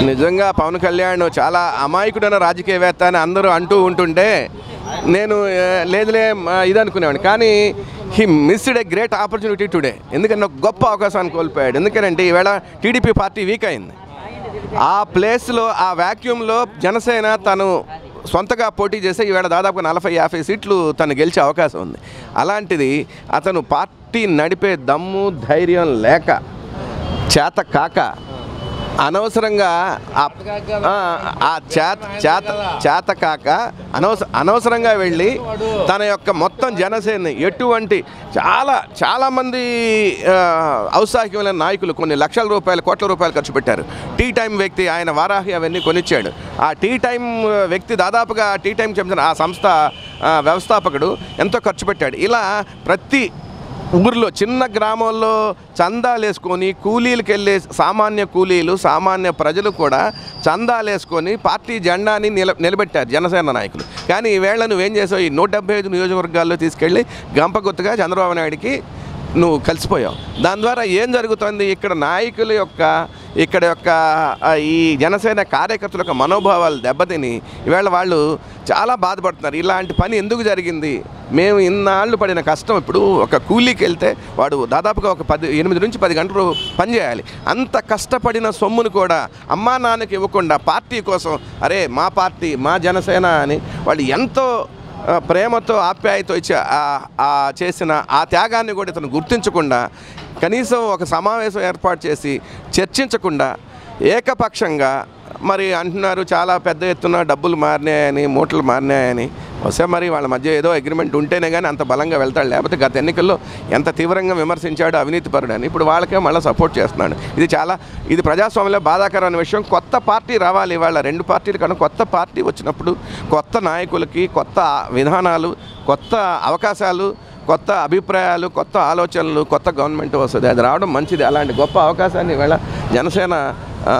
నిజంగా పవన్ కళ్యాణ్ చాలా అమాయకుడైన రాజకీయవేత్త అని అందరూ అంటూ ఉంటుంటే నేను ఆ, లేదులే ఆ, ఇది అనుకునేవాడిని కానీ he missed a great opportunity today ఎందుకంటే ఒక గొప్ప అవకాశాన్ని కోల్పోయాడు ఎందుకంటే ఈవేళ టీడీపీ పార్టీ వీక్ అయింది ఆ ప్లేస్లో ఆ వ్యాక్యూమ్లో జనసేన తను సొంతగా పోటీ చేస్తే ఈవేళ దాదాపు నలభై యాభై సీట్లు తను గెలిచే అవకాశం ఉంది అలాంటిది అతను పార్టీ నడిపే దమ్ము ధైర్యం లేక చేత కాక అనవసరంగా ఆ- ఆ, ఆ చేత చేత చేత కాక అనవస అనవసరంగా వెళ్ళి తన యొక్క మొత్తం జనసేన ఎటువంటి చాలా చాలామంది ఆ, ఔత్సాహికమైన నాయకులు కొన్ని లక్షల రూపాయలు కోట్ల రూపాయలు ఖర్చు పెట్టారు టీ టైం వ్యక్తి ఆయన వారాహి అవన్నీ కొనిచ్చాడు ఆ టీ టైం వ్యక్తి దాదాపుగా టీ టైం చెందిన ఆ సంస్థ ఆ, వ్యవస్థాపకుడు ఎంతో ఖర్చు పెట్టాడు ఇలా ప్రతి ఊర్లో చిన్న గ్రామంలో చందాలు వేసుకొని కూలీలకు వెళ్ళే సామాన్య కూలీలు సామాన్య ప్రజలు కూడా చందాలు వేసుకొని పార్టీ జెండాని నిల నిలబెట్టారు జనసేన నాయకులు కానీ ఈవేళ నువ్వేం చేసావు ఈ నూట డెబ్బై ఐదు నియోజకవర్గాల్లో తీసుకెళ్ళి గంపగుత్తగా చంద్రబాబు నాయుడికి నువ్వు కలిసిపోయావు దాని ద్వారా ఏం జరుగుతుంది ఇక్కడ నాయకుల యొక్క ఇక్కడ యొక్క ఆ, ఈ జనసేన కార్యకర్తల యొక్క మనోభావాలు దెబ్బతిని ఈవేళ వాళ్ళు చాలా బాధపడుతున్నారు ఇలాంటి పని ఎందుకు జరిగింది మేము ఇన్నాళ్ళు పడిన కష్టం ఇప్పుడు ఒక కూలీకి వెళ్తే వాడు దాదాపుగా ఒక పది ఎనిమిది నుంచి పది గంటలు పనిచేయాలి అంత కష్టపడిన సొమ్మును కూడా అమ్మా నాన్నకి ఇవ్వకుండా పార్టీ కోసం అరే మా పార్టీ మా జనసేన అని వాళ్ళు ఎంతో ఆ, ప్రేమతో ఆప్యాయతో ఇచ్చి ఆ- ఆ చేసిన ఆ త్యాగాన్ని కూడా ఇతను గుర్తించకుండా కనీసం ఒక సమావేశం ఏర్పాటు చేసి చర్చించకుండా ఏకపక్షంగా మరి అంటున్నారు చాలా పెద్ద ఎత్తున డబ్బులు మారినాయని మూటలు మారినాయని వస్తే మరి వాళ్ళ మధ్య ఏదో అగ్రిమెంట్ ఉంటేనే కానీ అంత బలంగా వెళ్తాడు లేకపోతే గత ఎన్నికల్లో ఎంత తీవ్రంగా విమర్శించాడు అవినీతి పరుడని ఇప్పుడు వాళ్ళకే మళ్ళీ సపోర్ట్ చేస్తున్నాడు ఇది చాలా ఇది ప్రజాస్వామ్యంలో బాధాకరమైన విషయం కొత్త పార్టీ రావాలి ఇవాళ రెండు పార్టీలు కన్నా కొత్త పార్టీ వచ్చినప్పుడు కొత్త నాయకులకి కొత్త విధానాలు కొత్త అవకాశాలు కొత్త అభిప్రాయాలు కొత్త ఆలోచనలు కొత్త గవర్నమెంట్ వస్తుంది అది రావడం మంచిది అలాంటి గొప్ప అవకాశాన్ని ఇవాళ జనసేన ఆ,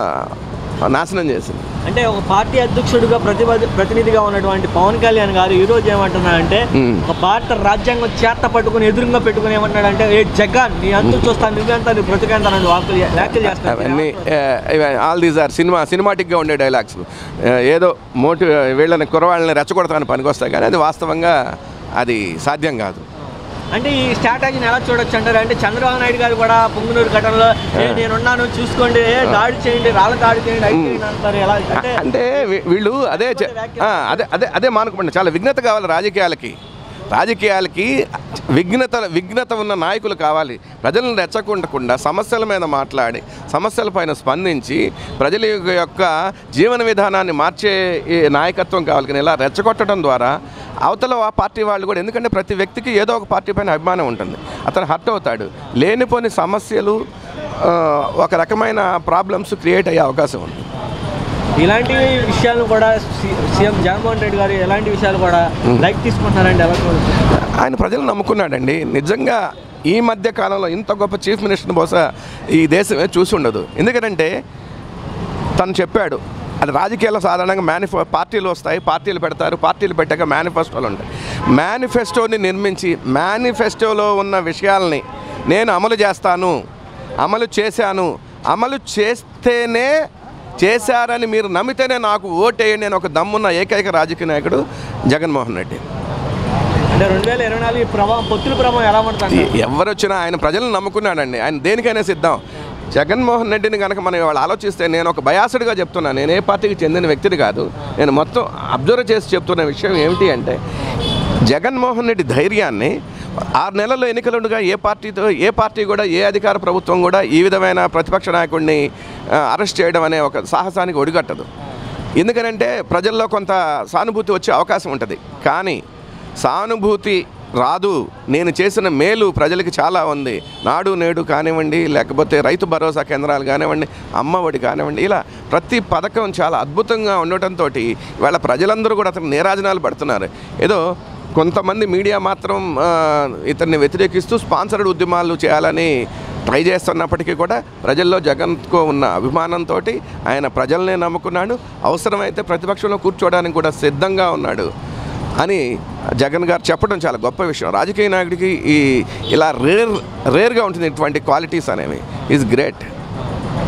నాశనం చేసింది అంటే ఒక పార్టీ అధ్యక్షుడిగా ప్రతిపది ప్రతినిధిగా ఉన్నటువంటి పవన్ కళ్యాణ్ గారు ఈ రోజు ఏమంటున్నారంటే మ్మ్. ఒక భారత రాజ్యాంగం చేత పట్టుకుని ఎదురుగా పెట్టుకుని ఏమంటున్నాడంటే ఏ జగన్ నీ అంతు చూస్తాను నువ్వెంత నీ బ్రతికెంత అని వ్యాఖ్యలు వ్యాఖ్యలు అవన్నీ చేస్తాను ఆల్ దీస్ ఆర్ సినిమా సినిమాటిక్గా ఉండే డైలాగ్స్ ఏదో మోటి వీళ్ళని కురవాళ్ళని రెచ్చగొడతాను పనికొస్తాయి కానీ అది వాస్తవంగా అది సాధ్యం కాదు అంటే ఈ స్ట్రాటజీని ఎలా చూడొచ్చు అంటారు అంటే చంద్రబాబు నాయుడు గారు కూడా పొంగునూరు ఘటనలో "ఏ, నేనున్నాను చూసుకోండి ఏ, దాడి చేయండి రాళ్ళ దాడి చేయండి అది చేయండి అంటారు ఎలా అంటే అంటే వీ- వీళ్ళు అదే చె- ఆ, అదే అదే అదే మానుకోండి చాలా విఘ్నత కావాలి రాజకీయాలకి రాజకీయాలకి విఘ్నత విఘ్నత ఉన్న నాయకులు కావాలి ప్రజలను రెచ్చగొట్టకుండా సమస్యల మీద మాట్లాడి సమస్యల పైన స్పందించి ప్రజల యొక్క జీవన విధానాన్ని మార్చే ఈ నాయకత్వం కావాలి కానీ ఇలా రెచ్చగొట్టడం ద్వారా అవతల ఆ పార్టీ వాళ్ళు కూడా ఎందుకంటే ప్రతి వ్యక్తికి ఏదో ఒక పార్టీ పైన అభిమానం ఉంటుంది అతను హర్ట్ అవుతాడు లేనిపోని సమస్యలు ఆ, ఒక రకమైన ప్రాబ్లమ్స్ క్రియేట్ అయ్యే అవకాశం ఉంది ఇలాంటి విషయాలను కూడా సి- సీఎం జగన్మోహన్ రెడ్డి గారు ఎలాంటి విషయాలు కూడా లైక్ తీసుకుంటున్నారండి ఎలా చూడొచ్చు ఆయన ప్రజలు నమ్ముకున్నాడండి నిజంగా ఈ మధ్య కాలంలో ఇంత గొప్ప చీఫ్ మినిస్టర్ని బహుశా ఈ దేశమే చూసి ఉండదు ఎందుకంటే తను చెప్పాడు అది రాజకీయాల్లో సాధారణంగా మేనిఫె పార్టీలు వస్తాయి పార్టీలు పెడతారు పార్టీలు పెట్టాక మేనిఫెస్టోలు ఉంటాయి మేనిఫెస్టోని నిర్మించి మేనిఫెస్టోలో ఉన్న విషయాల్ని నేను అమలు చేస్తాను అమలు చేశాను అమలు చేస్తేనే చేశారని మీరు నమ్మితేనే నాకు ఓటేయండి అని ఒక దమ్మున్న ఏకైక రాజకీయ నాయకుడు జగన్మోహన్ రెడ్డి అంటే రెండు వేల ఇరవై నాలుగు ఈ ప్రభావం పొత్తుల ప్రభావం ఎలా పడుతుంది ఎవరు వచ్చినా ఆయన ప్రజలను నమ్ముకున్నాడండి ఆయన దేనికైనా సిద్ధం జగన్మోహన్ రెడ్డిని కనుక మనం వాళ్ళు ఆలోచిస్తే నేను ఒక బయాసుడిగా చెప్తున్నాను నేను ఏ పార్టీకి చెందిన వ్యక్తిని కాదు నేను మొత్తం అబ్జర్వ్ చేసి చెప్తున్న విషయం ఏమిటి అంటే జగన్మోహన్ రెడ్డి ధైర్యాన్ని ఆరు నెలల్లో ఎన్నికలుండగా ఏ పార్టీతో ఏ పార్టీ కూడా ఏ అధికార ప్రభుత్వం కూడా ఈ విధమైన ప్రతిపక్ష నాయకుడిని ఆ, అరెస్ట్ చేయడం అనే ఒక సాహసానికి ఒడిగట్టదు ఎందుకనంటే ప్రజల్లో కొంత సానుభూతి వచ్చే అవకాశం ఉంటుంది కానీ సానుభూతి రాదు నేను చేసిన మేలు ప్రజలకి చాలా ఉంది నాడు నేడు కానివ్వండి లేకపోతే రైతు భరోసా కేంద్రాలు కానివ్వండి అమ్మఒడి కానివ్వండి ఇలా ప్రతి పథకం చాలా అద్భుతంగా ఉండటంతో ఇవాళ ప్రజలందరూ కూడా అతను నేరాజనాలు పడుతున్నారు ఏదో కొంతమంది మీడియా మాత్రం ఆ, ఇతన్ని వ్యతిరేకిస్తూ స్పాన్సర్డ్ ఉద్యమాలు చేయాలని ట్రై చేస్తున్నప్పటికీ కూడా ప్రజల్లో జగన్కు ఉన్న అభిమానంతో ఆయన ప్రజల్నే నమ్ముకున్నాడు అవసరమైతే ప్రతిపక్షంలో కూర్చోవడానికి కూడా సిద్ధంగా ఉన్నాడు అని జగన్ గారు చెప్పడం చాలా గొప్ప విషయం రాజకీయ నాయకుడికి ఈ ఇలా రేర్ రేర్గా ఉంటుంది ఇటువంటి క్వాలిటీస్ అనేవి ఈజ్ గ్రేట్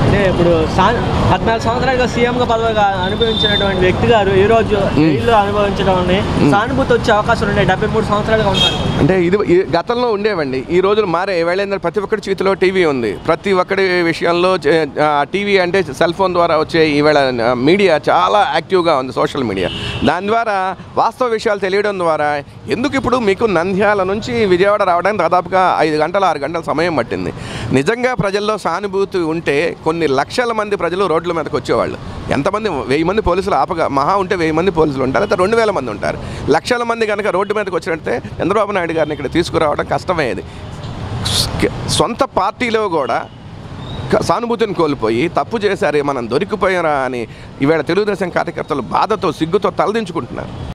అంటే ఇప్పుడు సా- పద్నాలుగు సంవత్సరాలుగా సీఎంగా పదవిగా అనుభవించినటువంటి వ్యక్తి గారు ఈ రోజు జైల్లో అనుభవించడం వల్ల సానుభూతి వచ్చే అవకాశాలు ఉన్నాయి డెబ్బై మూడు సంవత్సరాలుగా ఉన్నారు అంటే ఇది ఈ గతంలో ఉండేవండి ఈ రోజులు మారే వేళేంద్ర ప్రతి ఒక్కరి చేతిలో టీవీ ఉంది ప్రతి ఒక్కరి విషయంలో చే- ఆ, టీవీ అంటే సెల్ ఫోన్ ద్వారా వచ్చే ఈవేళ ఆ, మీడియా చాలా యాక్టివ్గా ఉంది సోషల్ మీడియా దాని ద్వారా వాస్తవ విషయాలు తెలియడం ద్వారా ఎందుకు ఇప్పుడు మీకు నంద్యాల నుంచి విజయవాడ రావడానికి దాదాపుగా ఐదు గంటల ఆరు గంటల సమయం పట్టింది నిజంగా ప్రజల్లో సానుభూతి ఉంటే కొన్ని లక్షల మంది ప్రజలు రోడ్ల మీదకి వచ్చేవాళ్ళు ఎంతమంది వెయ్యి మంది పోలీసులు ఆపగా మహా ఉంటే వెయ్యి మంది పోలీసులు ఉంటారు అయితే రెండు వేల మంది ఉంటారు లక్షల మంది కనుక రోడ్డు మీదకి వచ్చినట్టే చంద్రబాబు నాయుడు గారిని ఇక్కడ తీసుకురావడం కష్టమయ్యేది సొంత పార్టీలో కూడా క- సానుభూతిని కోల్పోయి తప్పు చేశారే మనం దొరికిపోయారా అని ఈవేళ తెలుగుదేశం కార్యకర్తలు బాధతో సిగ్గుతో తలదించుకుంటున్నారు